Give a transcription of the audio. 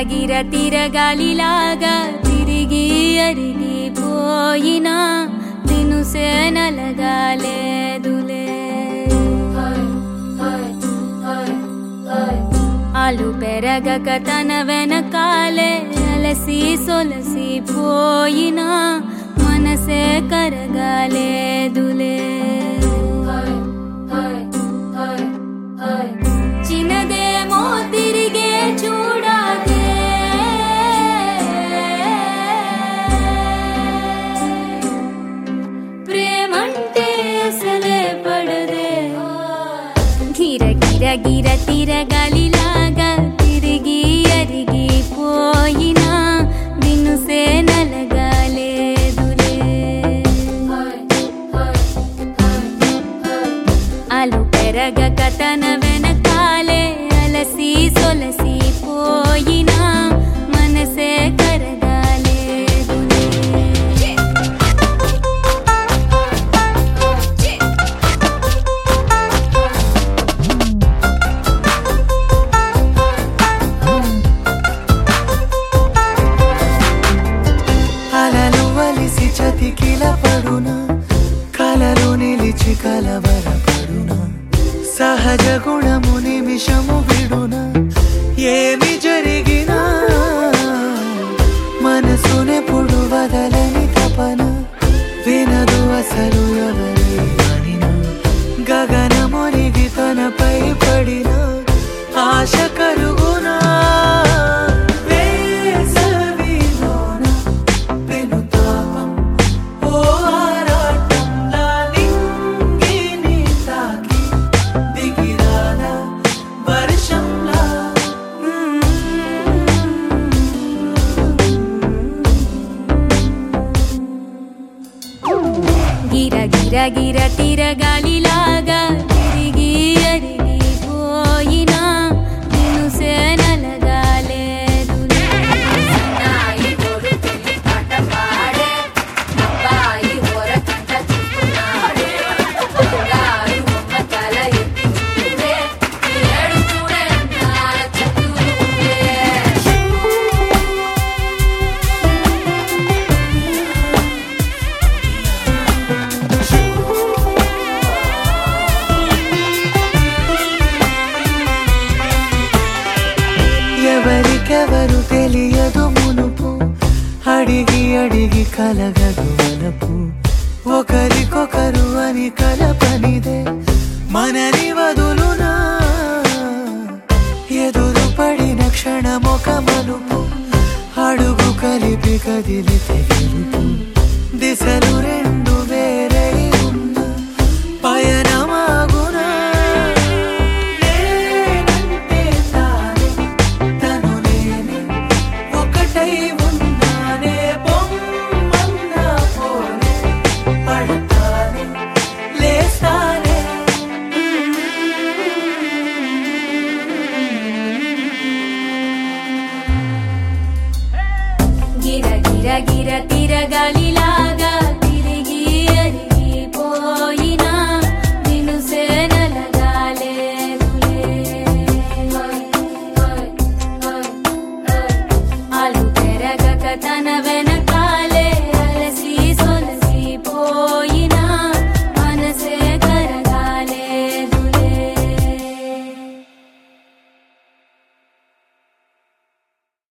గిర తిరగాలిలాగా తిరిగి అరిగి పోయినా దినుసే నలగాలేదులే ఆలు పెరగక తన వెనకాలే అలసి సొలసి పోయినా మనసే కరగాలేదులే చిన్నదేమో తిరిగే చూడాదే ప్రేమంటే అసలే పడదే గిర గిర గిర తిరగాలిలాగా తిరిగి అరిగి పోయినా దినుసే నలగాలేదులే అలు పెరగక తన వెనకాలే అలసి సొలసి పోయినా మనసే కరగాలేదులే అలలు వలిసి చతికిల పడున కలలు నిలిచి కలవర పడున సహజ గుణము నిమిషము విడున ఏమి జరిగినా మనసునెప్పుడు వదలని తపన వినదు అసలు ఎవరి అనిన గగనమునిగి తనపై పడిన ఆశ కరుగునా వేసవిలోన పెనుతాపం ఓ ఆరాటంలా నింగిని తాకి దిగిరాదా వర్షంలా గిర గిర గిర తిరగాలిలాగా తిరిగి అరిగి పోయినా దినుసే నలగాలేదులే ఎవరికెవరు తెలియదు మునుపు అడిగి అడిగి కలగదు వలపు ఒకరికొకరు అని కలపనిదే మనని వదులునా ఎదురు పడిన క్షణమొక మలుపు అడుగు కలిపి కదిలితే గెలుపు దిశలు రెండు వేరై ఉన్న పయనమాగునా నేనంటే తానే తను నేనే ఒకటై ఉన్నానే బొమ్మన్నా పోనే పడతానే లేస్తానే గిర గిర గిర తిరగాలి